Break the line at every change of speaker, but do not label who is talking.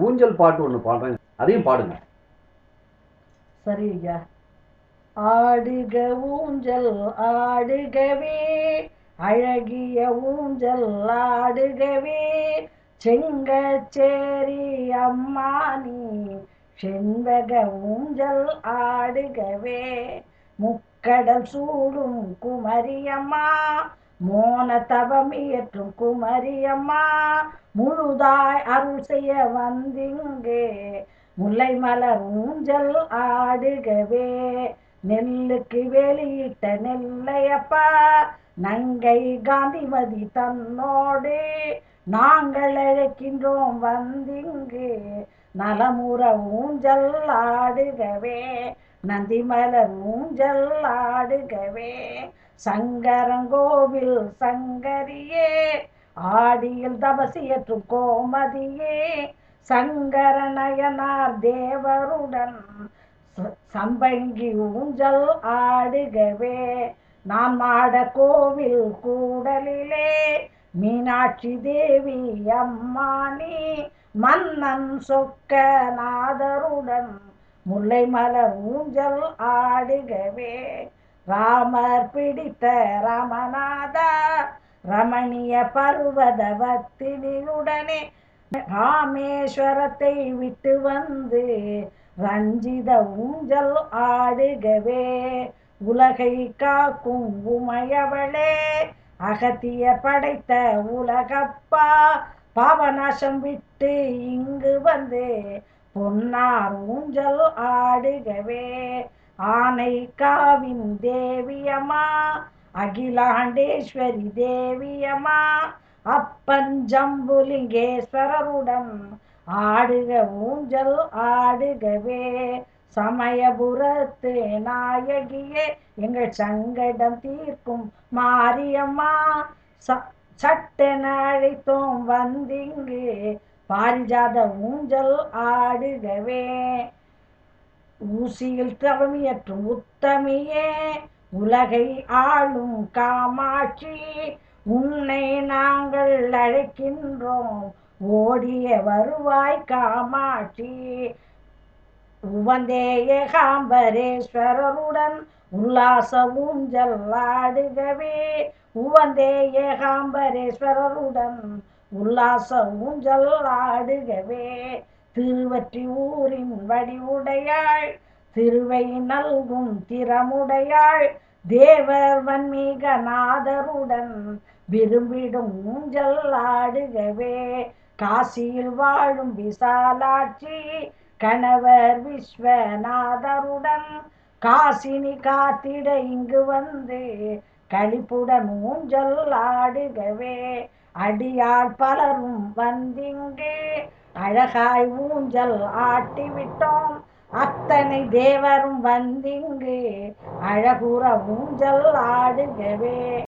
ஊஞ்சல் பாட்டு ஒண்ணு பாடுறேன் அதையும் பாடுங்க
சரி ஐயா ஆடுக ஊஞ்சல் ஆடுகவே அழகிய ஊஞ்சல் ஆடுகவே செங்கச்சேரி அம்மானி செண்பக ஊஞ்சல் ஆடுகவே முக்கடல் சூடும் குமரியம்மா மோன தவமியற்றும் குமரியம்மா முழுதாய் அருள் செய்ய வந்திங்கே முல்லை மலர் ஊஞ்சல் ஆடுகவே நெல்லுக்கு வெளியிட்ட நெல்லையப்பா நங்கை காந்திமதி தன்னோடு நாங்கள் அழைக்கின்றோம் வந்திங்கு நலமுற ஊஞ்சல் ஆடுகவே நந்திமலர் ஊஞ்சல் ஆடுகவே சங்கரங்கோவில் சங்கரியே ஆடியில் தபசியற்றும் கோமதியே சங்கரநயனார் தேவருடன் ச- சம்பங்கி ஊஞ்சல் ஆடுகவே நான் மாட கோவில் கூடலிலே மீனாட்சி தேவி அம்மானி மன்னன் சொக்கநாதருடன் முல்லை மலர் ஊஞ்சல் ஆடுகவே ராமர் பிடித்த ராமநாதா ரமணிய பர்வதவத்தினியுடனே ராமேஸ்வரத்தை விட்டு வந்து ரஞ்சித ஊஞ்சல் ஆடுகவே உலகை காக்கும் உமையவளே அகத்திய படைத்த உலகப்பா பாவநாசம் விட்டு இங்கு வந்து பொன்னார் ஊஞ்சல் ஆடுகவே ஆனை காவின் தேவியம்மா அகிலாண்டேஸ்வரி தேவியம்மா அப்பன் ஜம்புலிங்கேஸ்வரருடன் ஆடுக ஊஞ்சல் ஆடுகவே சமயபுரத்து நாயகியே எங்கள் சங்கடம் தீர்க்கும் மாரியம்மா ச- சட்டென அழைத்தோம் வந்திங்கு பாரிஜாத ஊஞ்சல் ஆடுகவே ஊசியில் தவமியற்றும் உத்தமியே உலகை ஆளும் காமாட்சி உன்னை நாங்கள் அழைக்கின்றோம் ஓடிய வருவாய் காமாட்சி உவந்தே ஏகாம்பரேஸ்வரருடன் உல்லாச ஊஞ்சல் ஆடுகவே உவந்தே ஏகாம்பரேஸ்வரருடன் உல்லாச ஊஞ்சல் ஆடுகவே திருவற்றி ஊரின் வடிவுடையாள் திருவை நல்கும் திறமுடையாள் தேவர் வன்மீக நாதருடன் விரும்பிடும் ஊஞ்சல் ஆடுகவே காசியில் வாழும் விசாலாட்சி கணவர் விஸ்வநாதருடன் காசினி காத்திட இங்கு வந்து களிப்புடன் ஊஞ்சல் ஆடுகவே அடியாள் பலரும் வந்திங்கு அழகாய் ஊஞ்சல் ஆட்டிவிட்டோம் அத்தனை தேவரும் வந்திங்கு அழகுற ஊஞ்சல் ஆடுகவே